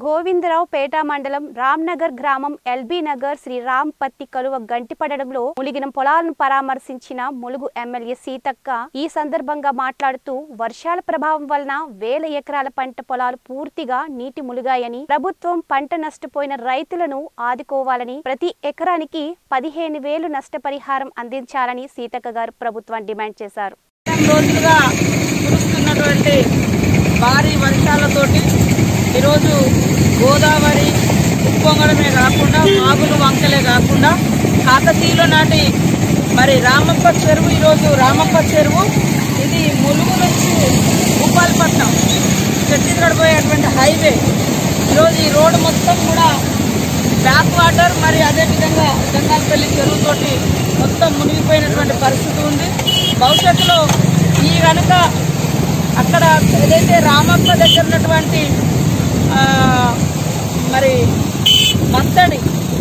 గోవిందరావు పేట మండలం రామ్నగర్ గ్రామం ఎల్బీ నగర్ శ్రీ రామ్ పత్తి కలువ గంటిపడడంలో ములిగిన పొలాలను పరామర్శించిన ములుగు ఎమ్మెల్యే సీతక్క ఈ సందర్భంగా మాట్లాడుతూ వర్షాల ప్రభావం వలన వేల ఎకరాల పంట పొలాలు పూర్తిగా నీటి ములిగాయని ప్రభుత్వం పంట నష్టపోయిన రైతులను ఆదుకోవాలని ప్రతి ఎకరానికి పదిహేను వేలు నష్టపరిహారం అందించాలని సీతక్క గారు ప్రభుత్వాన్ని డిమాండ్ చేశారు వారం రోజులుగా కురుస్తున్నటువంటి భారీ వర్షాలతోటి ఈరోజు గోదావరి ఉప్పొంగడమే కాకుండా వాగులు వంకలే కాకుండా కాకతీయుల నాటి మరి రామప్ప చెరువు ఈరోజు రామప్ప చెరువు ఇది ములుగు నుంచి భూపాలపట్నం ఛత్తీస్గఢ్ పోయేటువంటి హైవే ఈరోజు ఈ రోడ్డు మొత్తం కూడా బ్యాక్ వాటర్ మరి అదేవిధంగా జంగాలపల్లి చెరువుతోటి మొత్తం మునిగిపోయినటువంటి పరిస్థితి ఉంది భవిష్యత్తులో ఈ కనుక అక్కడ ఏదైతే రామప్ప దగ్గర ఉన్నటువంటి ఆ, మరి మత్తడి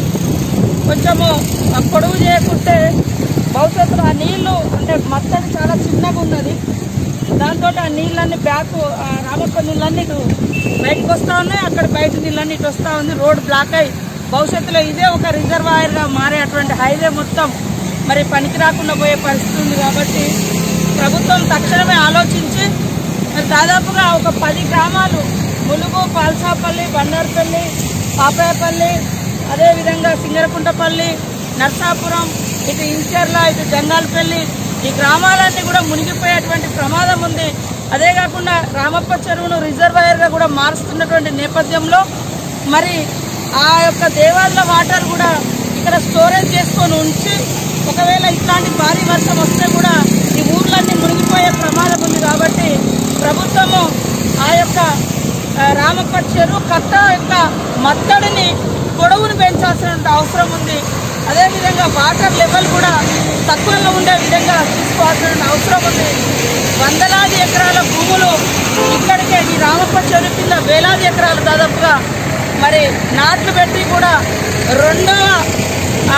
కొంచెము ఆ పొడవు చేయకుంటే భవిష్యత్తులో ఆ నీళ్లు అంటే మత్తడి చాలా చిన్నగా ఉన్నది దాంతో ఆ నీళ్ళన్నీ బ్యాక్ ఆ రామప్ప నీళ్ళన్నీ ఇటు బయటకు వస్తా ఉన్నాయి అక్కడ బయట నీళ్ళన్నీ ఇటు వస్తా ఉంది రోడ్ బ్లాక్ అయి భవిష్యత్తులో ఇదే ఒక రిజర్వాయర్ గా మారేటువంటి హైవే మొత్తం మరి పనికి రాకుండా పోయే పరిస్థితి ఉంది కాబట్టి ప్రభుత్వం తక్షణమే ఆలోచించి మరి దాదాపుగా ఒక పది గ్రామాలు ములుగు పాల్సాపల్లి బండార్పల్లి పాపాయపల్లి అదేవిధంగా సింగరకుంటపల్లి నర్సాపురం ఇటు ఇంచర్ల ఇటు జంగాలపల్లి ఈ గ్రామాలన్నీ కూడా మునిగిపోయేటువంటి ప్రమాదం ఉంది అదే కాకుండా రామప్ప చెరువును రిజర్వాయర్ గా కూడా మారుస్తున్నటువంటి నేపథ్యంలో మరి ఆ యొక్క దేవాలయ వాటర్ కూడా ఇక్కడ స్టోరేజ్ చేసుకొని ఉంచి ఒకవేళ ఇట్లాంటి భారీ వర్షం వస్తే కూడా ఈ ఊర్లన్నీ మునిగిపోయే ప్రమాదం ఉంది కాబట్టి ప్రభుత్వము ఆ యొక్క ఆ, రామప్ప చెరువు కట్ట యొక్క మత్తడిని పొడవును పెంచాల్సిన అవసరం ఉంది అదేవిధంగా వాటర్ లెవెల్ కూడా తక్కువగా ఉండే విధంగా తీసుకోవాల్సిన అవసరం ఉంది వందలాది ఎకరాల భూములు ఇక్కడికే ఈ రామప్ప చెరువు కింద వేలాది ఎకరాలు దాదాపుగా మరి నాట్లు పెట్టి కూడా రెండవ ఆ,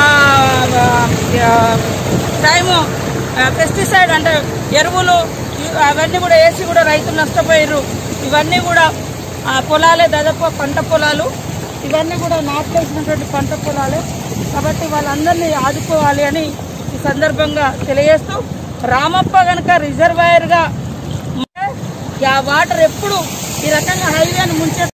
ఆ, టైము పెస్టిసైడ్ అంటే ఎరువులు ఇ- అవన్నీ కూడా వేసి కూడా రైతులు నష్టపోయారు ఇవన్నీ కూడా ఆ పొలాలే దాదాపు పంట పొలాలు ఇవన్నీ కూడా నాట్లేసినటువంటి పంట పొలాలే కాబట్టి వాళ్ళందరినీ ఆదుకోవాలి అని ఈ సందర్భంగా తెలియజేస్తూ రామప్ప గనక రిజర్వాయర్గా ఉంటే ఆ వాటర్ ఎప్పుడు ఈ రకంగా హైవేను ముంచే